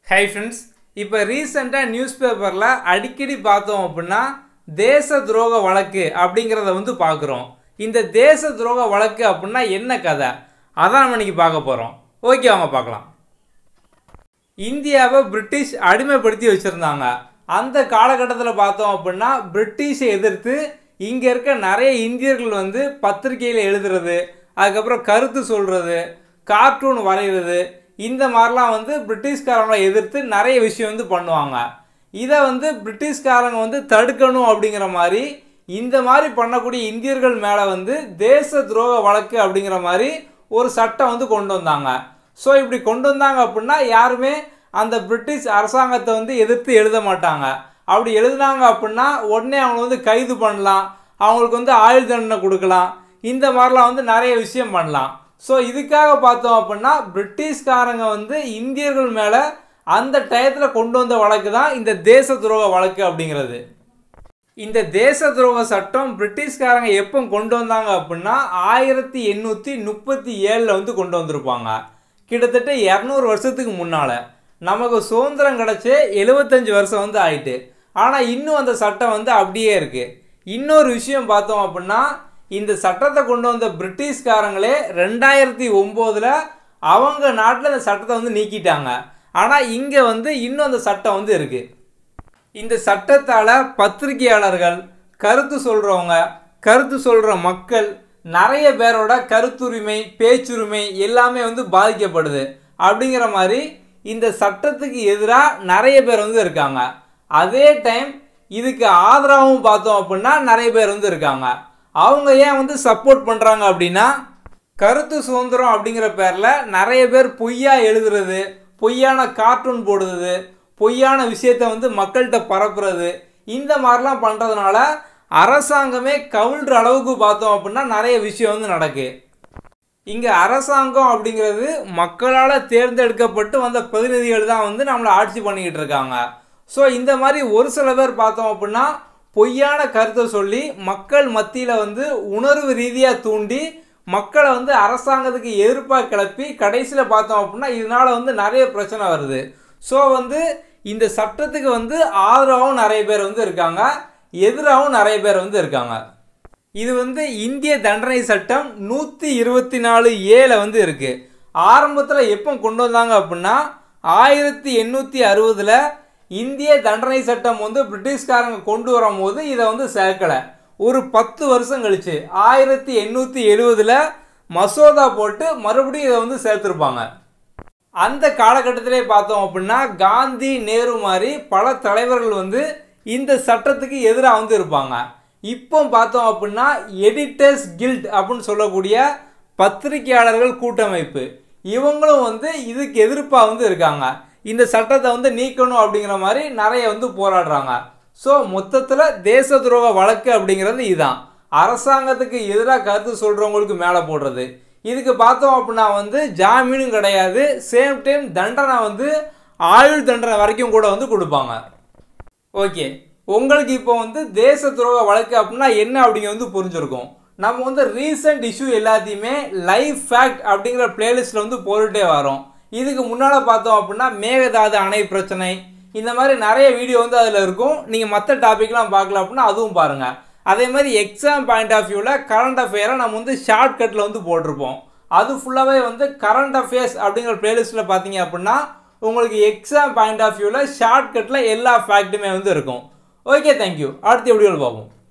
hi friends இப்போ ரீசெண்டாக news பேப்பரில் அடிக்கடி பார்த்தோம் அப்படின்னா தேச துரோக வழக்கு அப்படிங்கிறத வந்து பார்க்குறோம் இந்த தேச துரோக வழக்கு அப்படின்னா என்ன கதை அதான் நம்ம இன்னைக்கு பார்க்க போகிறோம் ஓகே வாங்க பார்க்கலாம் இந்தியாவை பிரிட்டிஷ் அடிமைப்படுத்தி வச்சுருந்தாங்க அந்த காலகட்டத்தில் பார்த்தோம் அப்படின்னா பிரிட்டிஷை எதிர்த்து இங்கே இருக்க நிறைய இந்தியர்கள் வந்து பத்திரிகையில் எழுதுறது அதுக்கப்புறம் கருத்து சொல்கிறது கார்ட்டூன் வரைகிறது இந்த மாதிரிலாம் வந்து பிரிட்டிஷ்காரங்களை எதிர்த்து நிறைய விஷயம் வந்து பண்ணுவாங்க இதை வந்து பிரிட்டிஷ்காரங்க வந்து தடுக்கணும் அப்படிங்கிற மாதிரி இந்த மாதிரி பண்ணக்கூடிய இந்தியர்கள் மேலே வந்து தேச துரோக வழக்கு அப்படிங்கிற மாதிரி ஒரு சட்டம் வந்து கொண்டு வந்தாங்க ஸோ இப்படி கொண்டு வந்தாங்க அப்படின்னா யாருமே அந்த பிரிட்டிஷ் அரசாங்கத்தை வந்து எதிர்த்து எழுத மாட்டாங்க அப்படி எழுதுனாங்க அப்படின்னா உடனே அவங்க வந்து கைது பண்ணலாம் அவங்களுக்கு வந்து ஆயுள் தண்டனை கொடுக்கலாம் இந்த மாதிரிலாம் வந்து நிறைய விஷயம் பண்ணலாம் ஸோ இதுக்காக பார்த்தோம் அப்படின்னா பிரிட்டிஷ்காரங்க வந்து இந்தியர்கள் மேலே அந்த டயத்தில் கொண்டு வந்த வழக்கு தான் இந்த தேச துரோக வழக்கு அப்படிங்கிறது இந்த தேச துரோக சட்டம் பிரிட்டிஷ்காரங்க எப்போ கொண்டு வந்தாங்க அப்படின்னா ஆயிரத்தி எண்ணூற்றி முப்பத்தி ஏழில் வந்து கொண்டு வந்திருப்பாங்க கிட்டத்தட்ட இரநூறு வருஷத்துக்கு முன்னால் நமக்கு சுதந்திரம் கிடச்சி எழுபத்தஞ்சு வருஷம் வந்து ஆயிட்டு ஆனால் இன்னும் அந்த சட்டம் வந்து அப்படியே இருக்குது இன்னொரு விஷயம் பார்த்தோம் அப்படின்னா இந்த சட்டத்தை கொண்டு வந்த பிரிட்டிஷ்காரங்களே ரெண்டாயிரத்தி ஒம்போதில் அவங்க நாட்டில் இந்த சட்டத்தை வந்து நீக்கிட்டாங்க ஆனால் இங்கே வந்து இன்னும் அந்த சட்டம் வந்து இருக்குது இந்த சட்டத்தால் பத்திரிகையாளர்கள் கருத்து சொல்கிறவங்க கருத்து சொல்கிற மக்கள் நிறைய பேரோட கருத்துரிமை பேச்சுரிமை எல்லாமே வந்து பாதிக்கப்படுது அப்படிங்கிற மாதிரி இந்த சட்டத்துக்கு எதிராக நிறைய பேர் வந்து இருக்காங்க அதே டைம் இதுக்கு ஆதரவும் பார்த்தோம் அப்படின்னா நிறைய பேர் வந்து இருக்காங்க அவங்க ஏன் வந்து சப்போர்ட் பண்ணுறாங்க அப்படின்னா கருத்து சுதந்திரம் அப்படிங்கிற பேரில் நிறைய பேர் பொய்யா எழுதுறது பொய்யான கார்ட்டூன் போடுறது பொய்யான விஷயத்த வந்து மக்கள்கிட்ட பரப்புறது இந்த மாதிரிலாம் பண்ணுறதுனால அரசாங்கமே கவிழ்ற அளவுக்கு பார்த்தோம் அப்படின்னா நிறைய விஷயம் வந்து நடக்கு இங்கே அரசாங்கம் அப்படிங்கிறது மக்களால் தேர்ந்தெடுக்கப்பட்டு வந்த பிரதிநிதிகள் தான் வந்து நம்மளை ஆட்சி பண்ணிக்கிட்டு இருக்காங்க ஸோ இந்த மாதிரி ஒரு சில பேர் பார்த்தோம் அப்படின்னா பொய்யான கருத்தை சொல்லி மக்கள் மத்தியில் வந்து உணர்வு ரீதியாக தூண்டி மக்களை வந்து அரசாங்கத்துக்கு எதிர்ப்பாக கிளப்பி கடைசியில் பார்த்தோம் அப்படின்னா இதனால் வந்து நிறைய பிரச்சனை வருது ஸோ வந்து இந்த சட்டத்துக்கு வந்து ஆதரவாகவும் நிறைய பேர் வந்து இருக்காங்க எதிராகவும் நிறைய பேர் வந்து இருக்காங்க இது வந்து இந்திய தண்டனை சட்டம் நூற்றி இருபத்தி நாலு ஏல வந்து இருக்குது ஆரம்பத்தில் எப்போ கொண்டு வந்தாங்க அப்படின்னா ஆயிரத்தி எண்ணூற்றி அறுபதில் இந்திய தண்டனை சட்டம் வந்து பிரிட்டிஷ்காரங்க கொண்டு வரும்போது இதை வந்து சேர்க்கலை ஒரு பத்து வருஷம் கழிச்சு ஆயிரத்தி எண்ணூற்றி எழுபதில் மசோதா போட்டு மறுபடியும் இதை வந்து சேர்த்துருப்பாங்க அந்த காலகட்டத்திலே பார்த்தோம் அப்படின்னா காந்தி நேரு மாதிரி பல தலைவர்கள் வந்து இந்த சட்டத்துக்கு எதிராக வந்து இருப்பாங்க இப்போ பார்த்தோம் அப்படின்னா எடிட்டர்ஸ் கில்ட் அப்படின்னு சொல்லக்கூடிய பத்திரிகையாளர்கள் கூட்டமைப்பு இவங்களும் வந்து இதுக்கு எதிர்ப்பாக வந்து இருக்காங்க இந்த சட்டத்தை வந்து நீக்கணும் அப்படிங்கிற மாதிரி நிறைய வந்து போராடுறாங்க ஸோ மொத்தத்தில் தேச துரோக வழக்கு அப்படிங்கிறது இதுதான் அரசாங்கத்துக்கு எதிராக கருத்து சொல்கிறவங்களுக்கு மேலே போடுறது இதுக்கு பார்த்தோம் அப்படின்னா வந்து ஜாமீனும் கிடையாது சேம் டைம் தண்டனை வந்து ஆயுள் தண்டனை வரைக்கும் கூட வந்து கொடுப்பாங்க ஓகே உங்களுக்கு இப்போ வந்து தேச துரோக வழக்கு அப்படின்னா என்ன அப்படிங்க வந்து புரிஞ்சிருக்கும் நம்ம வந்து ரீசெண்ட் இஷ்யூ எல்லாத்தையுமே லைவ் ஃபேக்ட் அப்படிங்கிற பிளேலிஸ்ட்டில் வந்து போட்டுகிட்டே வரோம் இதுக்கு முன்னால் பார்த்தோம் அப்படின்னா மேகதாது அணை பிரச்சனை இந்த மாதிரி நிறைய வீடியோ வந்து அதில் இருக்கும் நீங்கள் மற்ற டாபிக்லாம் பார்க்கல அப்படின்னா அதுவும் பாருங்கள் அதே மாதிரி எக்ஸாம் பாயிண்ட் ஆஃப் வியூவில் கரண்ட் அஃபேரை நம்ம வந்து ஷார்ட்கட்டில் வந்து போட்டிருப்போம் அது ஃபுல்லாகவே வந்து கரண்ட் அஃபேர்ஸ் அப்படிங்கிற பிளேலிஸ்ட்டில் பார்த்தீங்க அப்படின்னா உங்களுக்கு எக்ஸாம் பாயிண்ட் ஆஃப் வியூவில் ஷார்ட்கட்டில் எல்லா ஃபேக்ட்டுமே வந்து இருக்கும் ஓகே தேங்க்யூ அடுத்த வீடியோவில் பார்ப்போம்